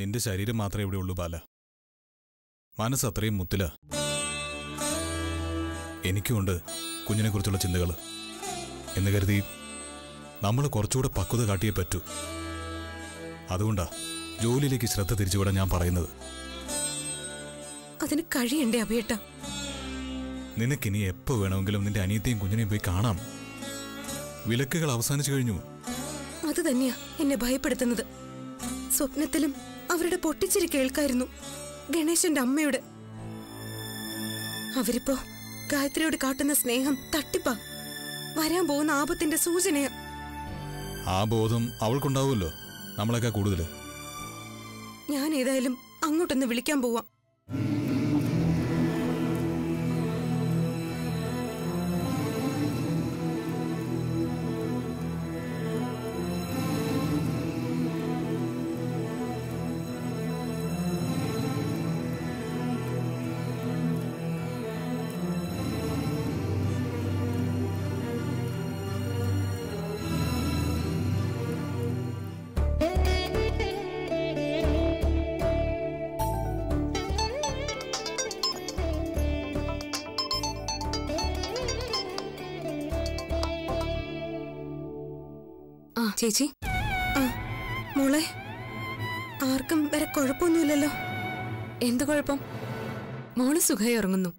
നിന്റെ ശരീരം മാത്രമേ ഇവിടെ ഉള്ളൂ ബാല മനസ്സ് അത്രയും മുത്തില എനിക്കുമുണ്ട് കുഞ്ഞിനെക്കുറിച്ചുള്ള ചിന്തകൾ എന്ന് കരുതി നമ്മൾ കുറച്ചുകൂടെ പക്വത കാട്ടിയേ പറ്റൂ അതുകൊണ്ടാ ജോലിയിലേക്ക് ശ്രദ്ധ തിരിച്ചുവിടാൻ ഞാൻ പറയുന്നത് അതിന് കഴിയണ്ടേ അഭയേട്ട നിനക്കിനി എപ്പോ വേണമെങ്കിലും നിന്റെ അനിയത്തെയും കുഞ്ഞിനെയും പോയി കാണാം വിലക്കുകൾ അവസാനിച്ചു കഴിഞ്ഞു അത് തന്നെയാ എന്നെ ഭയപ്പെടുത്തുന്നത് സ്വപ്നത്തിലും അവരുടെ പൊട്ടിച്ചിരി കേൾക്കായിരുന്നു ഗണേശന്റെ അമ്മയുടെ അവരിപ്പോ ഗായത്രിയോട് കാട്ടുന്ന സ്നേഹം തട്ടിപ്പാ വരാൻ പോകുന്ന ആപത്തിന്റെ സൂചനയാ ആ ബോധം അവൾക്കുണ്ടാവുമല്ലോ നമ്മളെക്കാ കൂടുതൽ ഞാൻ ഏതായാലും അങ്ങോട്ടൊന്ന് വിളിക്കാൻ പോവാം ആ ചേച്ചി ആ മോളെ ആർക്കും വരെ കുഴപ്പമൊന്നുമില്ലല്ലോ എന്ത് കുഴപ്പം മോള് സുഖമായി ഉറങ്ങുന്നു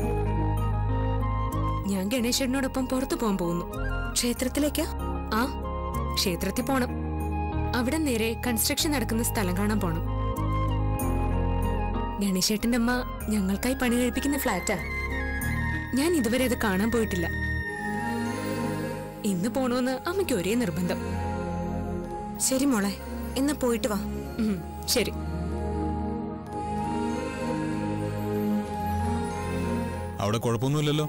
ഞാൻ ഗണേശനോടൊപ്പം പുറത്തു പോകാൻ പോകുന്നു ക്ഷേത്രത്തിലേക്കാ ആ ക്ഷേത്രത്തിൽ പോണം അവിടെ നേരെ കൺസ്ട്രക്ഷൻ നടക്കുന്ന സ്ഥലം കാണാൻ പോണം ഗണേശേട്ടന്റെ അമ്മ ഞങ്ങൾക്കായി പണി കഴിപ്പിക്കുന്ന ഫ്ലാറ്റാ ഞാൻ ഇതുവരെ അത് കാണാൻ പോയിട്ടില്ല ഇന്ന് പോണോന്ന് അമ്മയ്ക്ക് ഒരേ നിർബന്ധം ശരി മോളെ എന്നാ പോയിട്ട് വാ ഉം, ശരി അവിടെ കുഴപ്പമൊന്നുമില്ലല്ലോ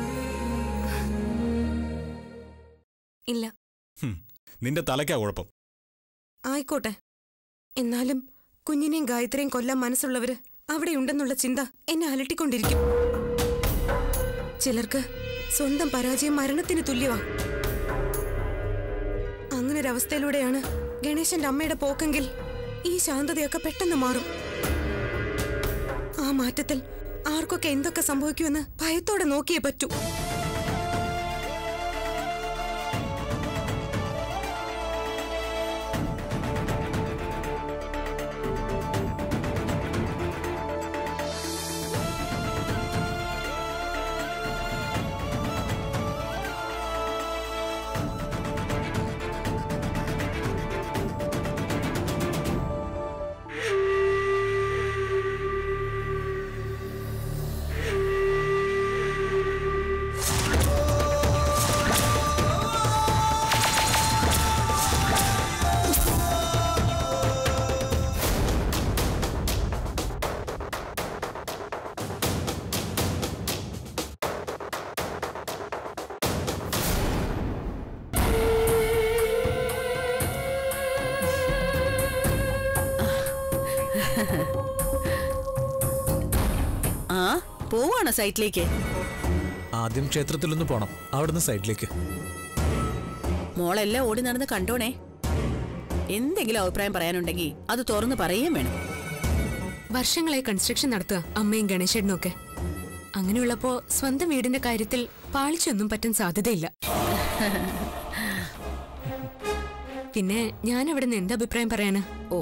ഇല്ല ഹും, നിന്റെ തലയ്ക്കാ കുഴപ്പം ആയിക്കോട്ടെ എന്നാലും കുഞ്ഞിനെയും ഗായത്രിയും കൊല്ലാൻ മനസ്സുള്ളവര് അവിടെയുണ്ടെന്നുള്ള ചിന്ത എന്നെ അലട്ടിക്കൊണ്ടിരിക്കും ചിലർക്ക് സ്വന്തം പരാജയം മരണത്തിന് തുല്യവാ അങ്ങനൊരവസ്ഥയിലൂടെയാണ് ഗണേശന്റെ അമ്മയുടെ പോക്കെങ്കിൽ ഈ ശാന്തതയൊക്കെ പെട്ടെന്ന് മാറും ആ മാറ്റത്തിൽ ആർക്കൊക്കെ എന്തൊക്കെ സംഭവിക്കുമെന്ന് ഭയത്തോടെ നോക്കിയേ പറ്റൂ ആ പോവാണോ സൈറ്റിലേക്ക് ആദ്യം ക്ഷേത്രത്തിലൊന്ന് പോണം അവിടുന്ന് സൈഡിലേക്ക് മോളെല്ലാം ഓടി നടന്ന് കണ്ടോണേ എന്തെങ്കിലും അഭിപ്രായം പറയാനുണ്ടെങ്കിൽ അത് തുറന്ന് പറയുകയും വേണം വർഷങ്ങളായി കൺസ്ട്രക്ഷൻ നടത്തുക അമ്മയും ഗണേശേട്ടനും ഒക്കെ അങ്ങനെയുള്ളപ്പോ സ്വന്തം വീടിന്റെ കാര്യത്തിൽ പാളിച്ചൊന്നും പറ്റാൻ സാധ്യതയില്ല പിന്നെ ഞാൻ അവിടെ നിന്ന് എന്ത് അഭിപ്രായം പറയാന് ഓ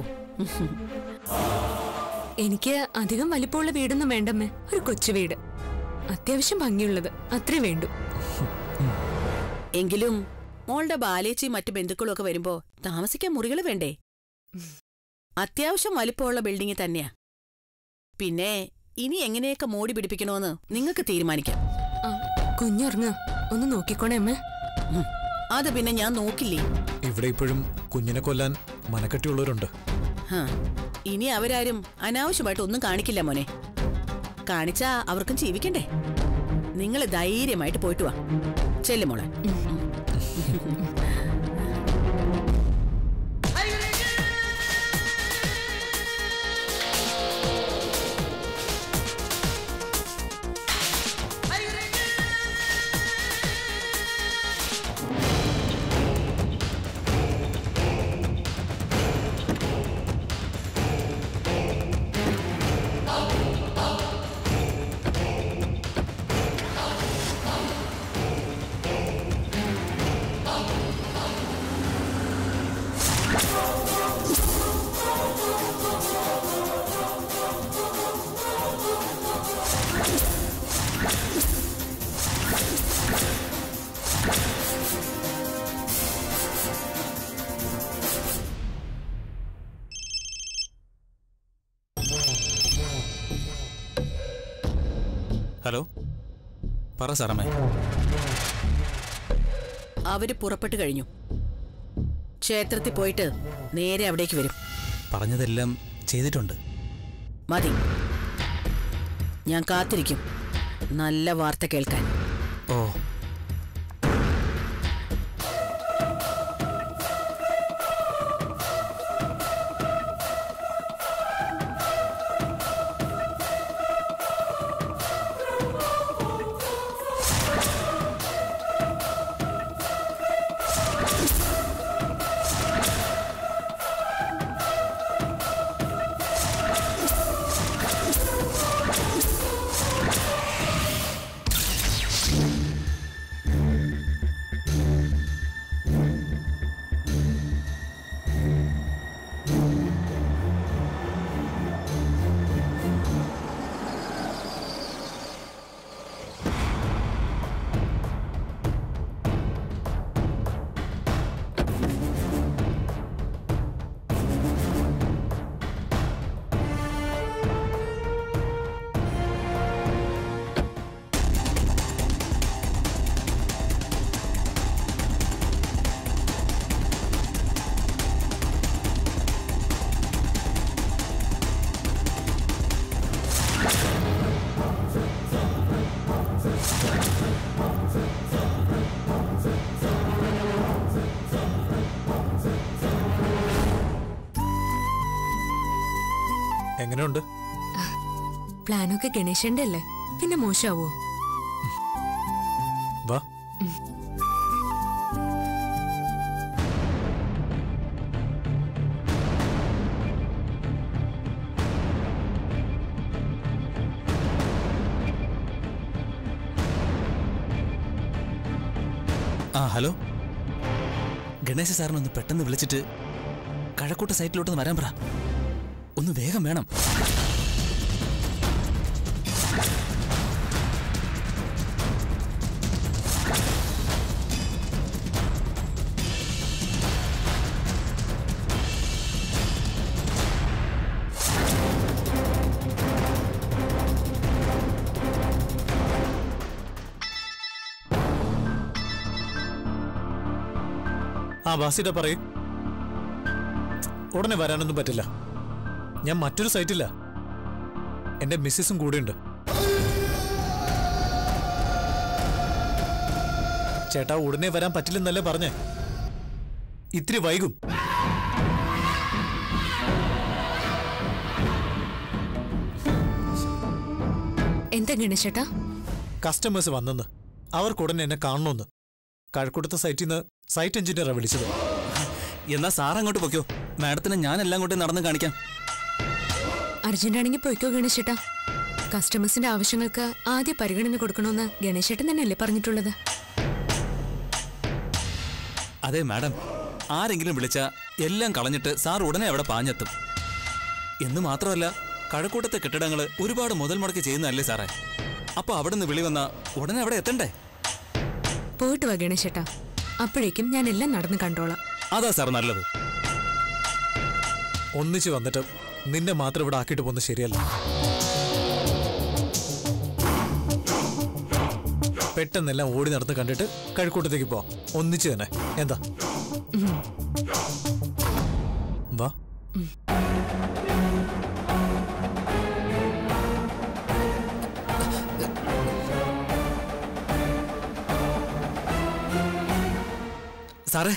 എനിക്ക് അധികം വലിപ്പമുള്ള വീടൊന്നും വേണ്ടമ്മേ ഒരു കൊച്ചു വീട് അത്യാവശ്യം ഭംഗിയുള്ളത് അത്രേ വേണ്ടു എങ്കിലും മോളുടെ ബാലേച്ചിയും മറ്റു ബന്ധുക്കളും ഒക്കെ വരുമ്പോ താമസിക്കാൻ മുറികൾ വേണ്ടേ അത്യാവശ്യം വലിപ്പമുള്ള ബിൽഡിംഗ് തന്നെയാ പിന്നെ ഇനി എങ്ങനെയൊക്കെ മോടി പിടിപ്പിക്കണോന്ന് നിങ്ങൾക്ക് തീരുമാനിക്കാം ആ, കുഞ്ഞുറങ്ങ ഒന്ന് നോക്കിക്കോണേ അമ്മേ ഉം. അത് പിന്നെ ഞാൻ നോക്കില്ലേ ഇവിടെ ഇപ്പോഴും കുഞ്ഞിനെ കൊല്ലാൻ മനക്കെട്ടിയുള്ളവരുണ്ട് ഹാ. ഇനി അവരാരും അനാവശ്യമായിട്ട് ഒന്നും കാണിക്കില്ല മോനെ കാണിച്ചാ അവർക്കും ജീവിക്കണ്ടേ നിങ്ങൾ ധൈര്യമായിട്ട് പോയിട്ട് വാ ചെല്ലു മോളെ ഹലോ പറ സാറമ്മേ അവര് പുറപ്പെട്ടു കഴിഞ്ഞു ക്ഷേത്രത്തിൽ പോയിട്ട് നേരെ അവിടേക്ക് വരും പറഞ്ഞതെല്ലാം ചെയ്തിട്ടുണ്ട് മതി ഞാൻ കാത്തിരിക്കും നല്ല വാർത്ത കേൾക്കാൻ ഓ എങ്ങനെയുണ്ട് പ്ലാനൊക്കെ ഗണേശന്റെ അല്ലേ പിന്നെ മോശമാവോ വാ ആ ഹലോ ഗണേശ സാറിനെ ഒന്ന് പെട്ടെന്ന് വിളിച്ചിട്ട് കഴക്കൂട്ട സൈറ്റിലോട്ടൊന്ന് വരാൻ പറ ഒന്ന് വേഗം വേണം ആ ബാസിയുടെ പറയൂ ഉടനെ വരാനൊന്നും പറ്റില്ല ഞാൻ മറ്റൊരു സൈറ്റില്ല എന്റെ മിസ്സിസും കൂടെയുണ്ട് ചേട്ടാ ഉടനെ വരാൻ പറ്റില്ലെന്നല്ലേ പറഞ്ഞേ ഇത്തിരി വൈകും എന്താ ഗണേശേട്ടാ കസ്റ്റമേഴ്സ് വന്നെന്ന് അവർക്ക് ഉടനെ എന്നെ കാണണമെന്ന് കഴക്കൂട്ടത്തെ സൈറ്റിൽ നിന്ന് സൈറ്റ് എഞ്ചിനീയറാ വിളിച്ചത് എന്നാ സാർ അങ്ങോട്ട് പൊക്കോ മാഡത്തിന് ഞാൻ എല്ലാം കൊണ്ട് നടന്ന് കാണിക്കാം അർജന്റാണെങ്കിൽ പോയിക്കോ ഗണേശേട്ടാ കസ്റ്റമേഴ്സിന്റെ ആവശ്യങ്ങൾക്ക് ആദ്യ പരിഗണന കൊടുക്കണമെന്ന് ഗണേശേട്ടൻ തന്നെയല്ലേ പറഞ്ഞിട്ടുള്ളത് അതെ മാഡം ആരെങ്കിലും വിളിച്ച എല്ലാം കളഞ്ഞിട്ട് സാർ ഉടനെ അവിടെ പാഞ്ഞെത്തും എന്ന് മാത്രമല്ല കഴക്കൂട്ടത്തെ കെട്ടിടങ്ങൾ ഒരുപാട് മുതൽ മുടക്കി ചെയ്യുന്നതല്ലേ സാറേ അപ്പൊ അവിടെ നിന്ന് വിളി വന്ന ഉടനെ അവിടെ എത്തണ്ടേ പോയിട്ട് വാ ഗണേശേട്ടാ അപ്പോഴേക്കും ഞാൻ എല്ലാം നടന്ന് കണ്ടോളാം അതാ സാർ നല്ലത് ഒന്നിച്ച് വന്നിട്ട് നിന്നെ മാത്രം ഇവിടെ ആക്കിയിട്ട് പോകുന്നത് ശരിയല്ല പെട്ടെന്നെല്ലാം ഓടി നടന്ന് കണ്ടിട്ട് കഴക്കൂട്ടത്തേക്ക് പോവാം ഒന്നിച്ച് തന്നെ എന്താ വാ സാറേ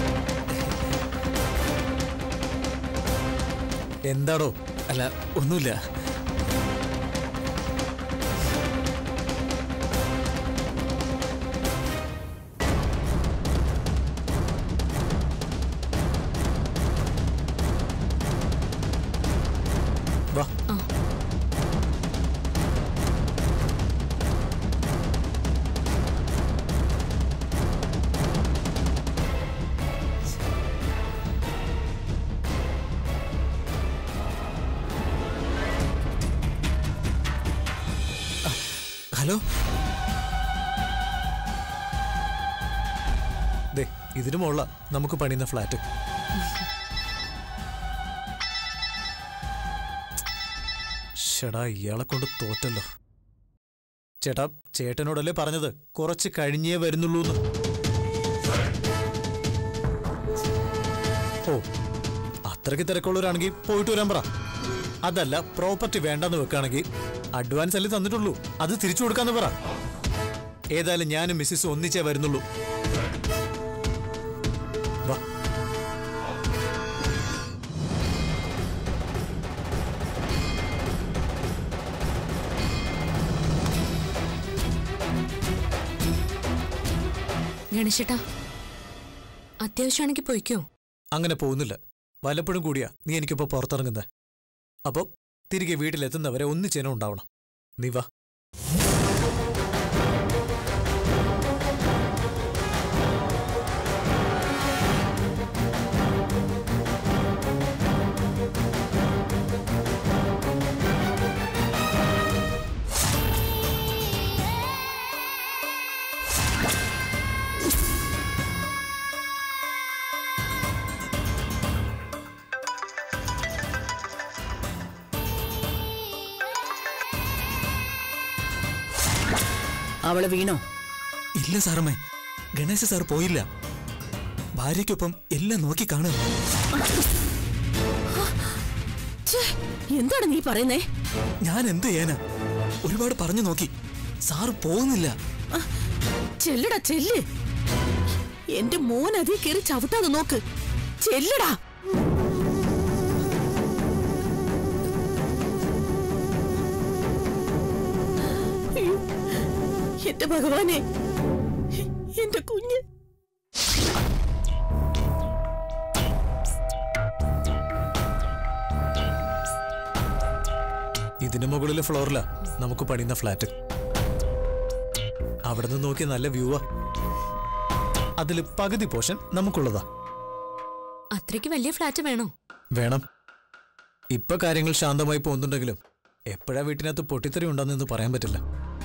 എന്താടോ അല്ല ഒന്നുമില്ല വാ ഹലോ ദേ ഇതിനു മുകളില നമുക്ക് പണിയുന്ന ഫ്ലാറ്റ് ഷടാ ഇയാളെ കൊണ്ട് തോറ്റല്ലോ ചേട്ടാ ചേട്ടനോടല്ലേ പറഞ്ഞത് കുറച്ച് കഴിഞ്ഞേ വരുന്നുള്ളൂ ഓ അത്രയ്ക്ക് തിരക്കുള്ളവരാണെങ്കിൽ പോയിട്ട് വരാൻ പറ അതല്ല പ്രോപ്പർട്ടി വേണ്ടെന്ന് വെക്കുകയാണെങ്കിൽ അഡ്വാൻസ് അല്ലേ തന്നിട്ടുള്ളൂ അത് തിരിച്ചു കൊടുക്കാന്ന് പറ ഏതായാലും ഞാനും മിസ്സിസും ഒന്നിച്ചേ വരുന്നുള്ളൂ വാ ഗണേശേട്ടാ അത്യാവശ്യമാണെങ്കിൽ പോയിക്കോ അങ്ങനെ പോകുന്നില്ല വല്ലപ്പോഴും കൂടിയാ നീ എനിക്കിപ്പോ പുറത്തിറങ്ങുന്നത് അപ്പോ തിരികെ വീട്ടിലെത്തുന്നവരെ ഒന്നിച്ചേനം ഉണ്ടാവണം നീ വാ അവള് വീണോ ഇല്ല സാറമ്മേ ഗണേശ സാർ പോയില്ല ഭാര്യയ്ക്കൊപ്പം എല്ലാം നോക്കി കാണുക ഛേ, എന്താണ് നീ പറയുന്നേ ഞാൻ എന്ത് ചെയ്യാനാ ഒരുപാട് പറഞ്ഞു നോക്കി സാറ് പോകുന്നില്ല ചെല്ലടാ ചെല്ല് എന്റെ മോൻ അതിൽ കയറി ചവിട്ടാതെ നോക്ക് ചെല്ലടാ അയ്യോ, എന്റെ ഭഗവാനെ എന്റെ കുഞ്ഞ് ഇതിന് മുകളിലെ ഫ്ലോറിലാ നമുക്ക് പണിയുന്ന ഫ്ലാറ്റ് അവിടെ നിന്ന് നോക്കിയ നല്ല വ്യൂവാ അതിൽ പകുതി പോർഷൻ നമുക്കുള്ളതാ അത്രയ്ക്ക് വലിയ ഫ്ലാറ്റ് വേണോ വേണം ഇപ്പൊ കാര്യങ്ങൾ ശാന്തമായി പോകുന്നുണ്ടെങ്കിലും എപ്പോഴാ വീട്ടിനകത്ത് പൊട്ടിത്തെറി ഉണ്ടെന്ന് പറയാൻ പറ്റില്ല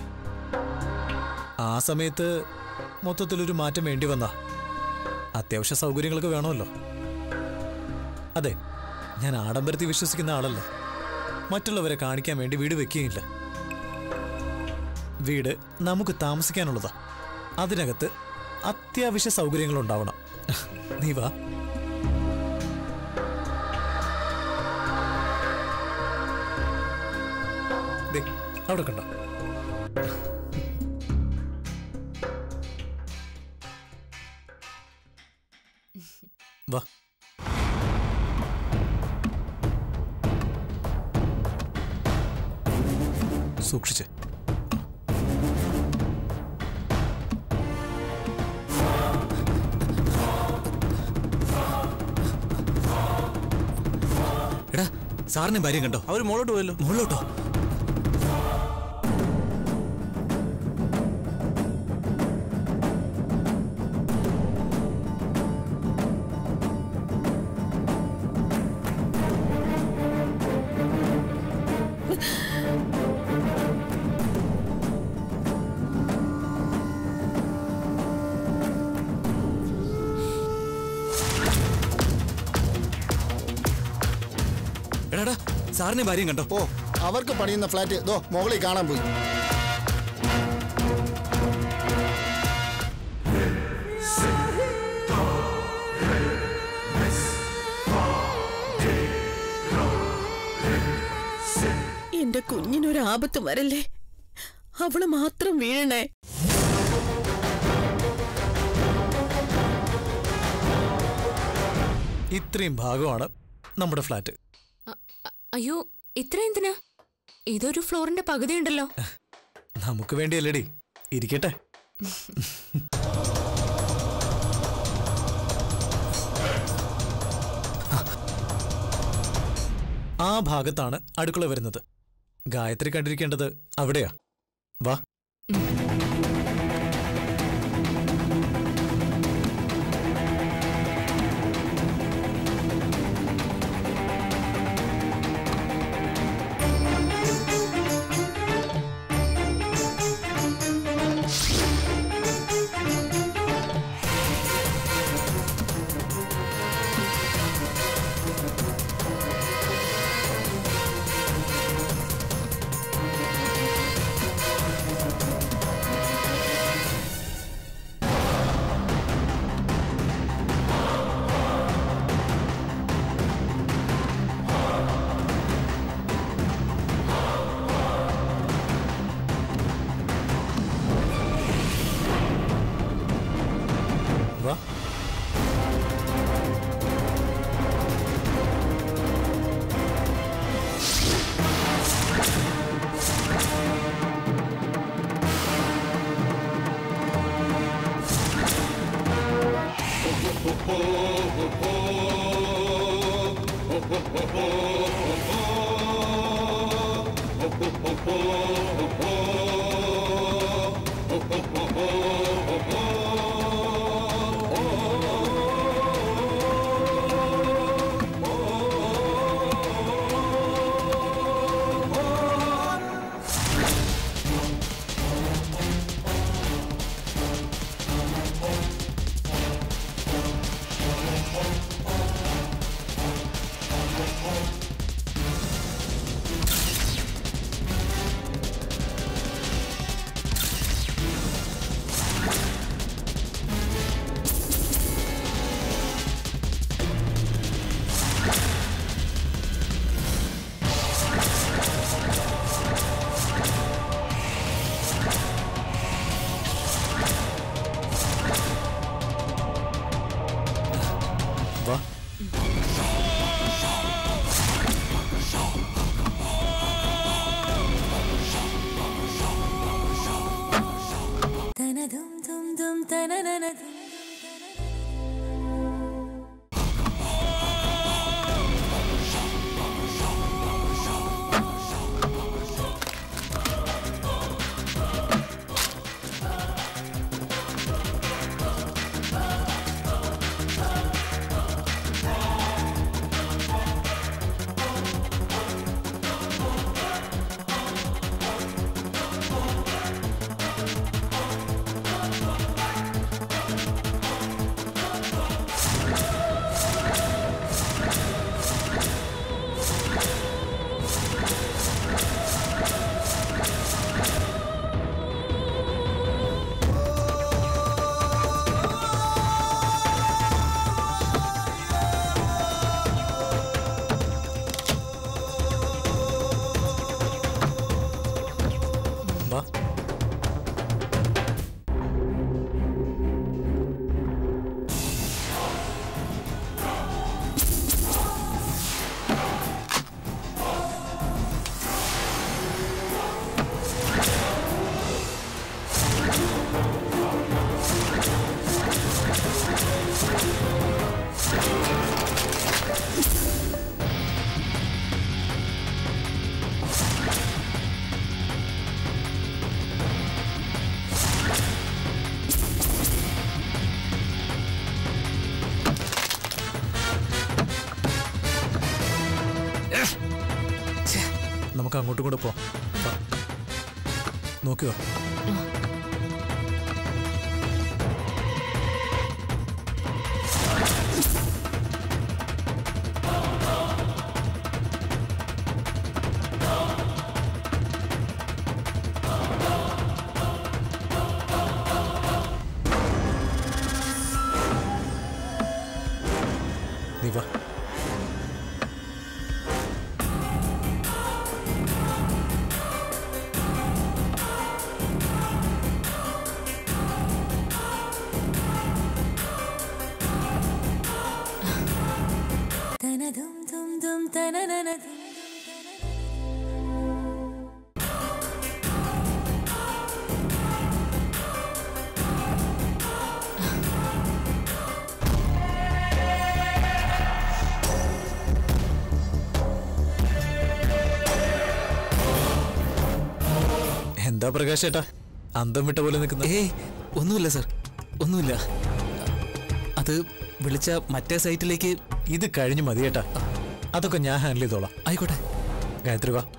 ആ സമയത്ത് മൊത്തത്തിലൊരു മാറ്റം വേണ്ടി വന്നാ അത്യാവശ്യ സൗകര്യങ്ങളൊക്കെ വേണമല്ലോ അതെ ഞാൻ ആഡംബരത്തിൽ വിശ്വസിക്കുന്ന ആളല്ല മറ്റുള്ളവരെ കാണിക്കാൻ വേണ്ടി വീട് വെക്കുകയില്ല വീട് നമുക്ക് താമസിക്കാനുള്ളതാ അതിനകത്ത് അത്യാവശ്യ സൗകര്യങ്ങൾ ഉണ്ടാവണം നീ വാ ദേ, അവിടെ കണ്ടോ വാ സൂക്ഷിച്ച് എടാ സാറിനെ ഭാര്യ കണ്ടോ അവർ മുകളിലോട്ട് പോയല്ലോ മുകളിലോട്ടോ എടാടാ സാറിനെ ഭാര്യയും കണ്ടോ ഓ അവർക്ക് പണിയുന്ന ഫ്ലാറ്റ് ദോ മുകളിൽ കാണാൻ പോയി എന്റെ കുഞ്ഞിനൊരു ആപത്ത് വരല്ലേ അവള് മാത്രം വീഴണേ ഇത്രയും ഭാഗമാണ് നമ്മുടെ ഫ്ലാറ്റ് അ- അ- അയ്യോ ഇത്ര എന്തിനാ ഇതൊരു ഫ്ലോറിന്റെ പകുതി ഉണ്ടല്ലോ നമുക്ക് വേണ്ടിയല്ലേടി ഇരിക്കട്ടെ ആ ഭാഗത്താണ് അടുക്കള വരുന്നത് ഗായത്രി കണ്ടിരിക്കേണ്ടത് അവിടെയാ വാ വാ വാ നമുക്ക് അങ്ങോട്ടും കൂടെ പോവാം വാ. നോക്കിയോ നീ വാ എന്താ പ്രകാശ് ഏട്ടാ അന്തം വിട്ട പോലെ നിൽക്കുന്ന ഏയ് ഒന്നുമില്ല സർ ഒന്നുമില്ല അത് വിളിച്ച മറ്റേ സൈറ്റിലേക്ക് ഇത് കഴിഞ്ഞ് മതി ഏട്ടാ അതൊക്കെ ഞാൻ ഹാൻഡിൽ ചെയ്തോളാം ആയിക്കോട്ടെ ഗായത്രി വാ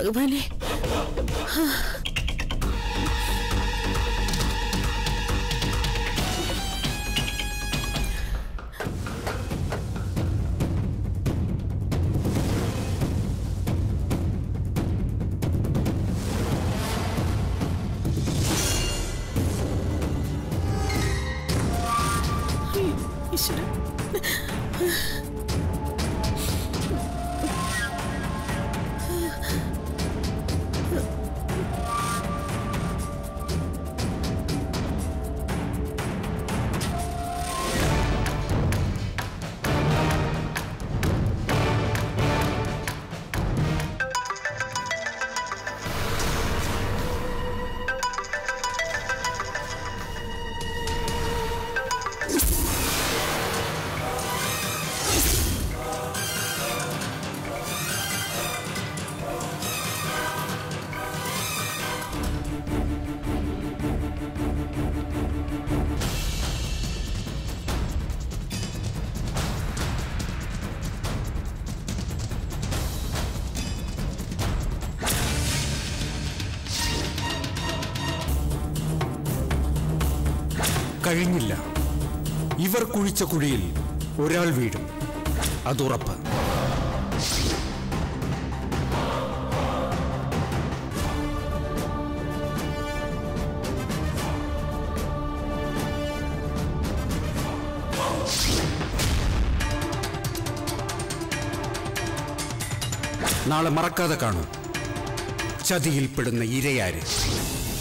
ഭഗവാനെ ഈശ്വര കഴിഞ്ഞില്ല ഇവർ കുഴിച്ച കുഴിയിൽ ഒരാൾ വീഴും അതുറപ്പ് നാളെ മറക്കാതെ കാണൂ ചതിയിൽപ്പെടുന്ന ഇരയാര്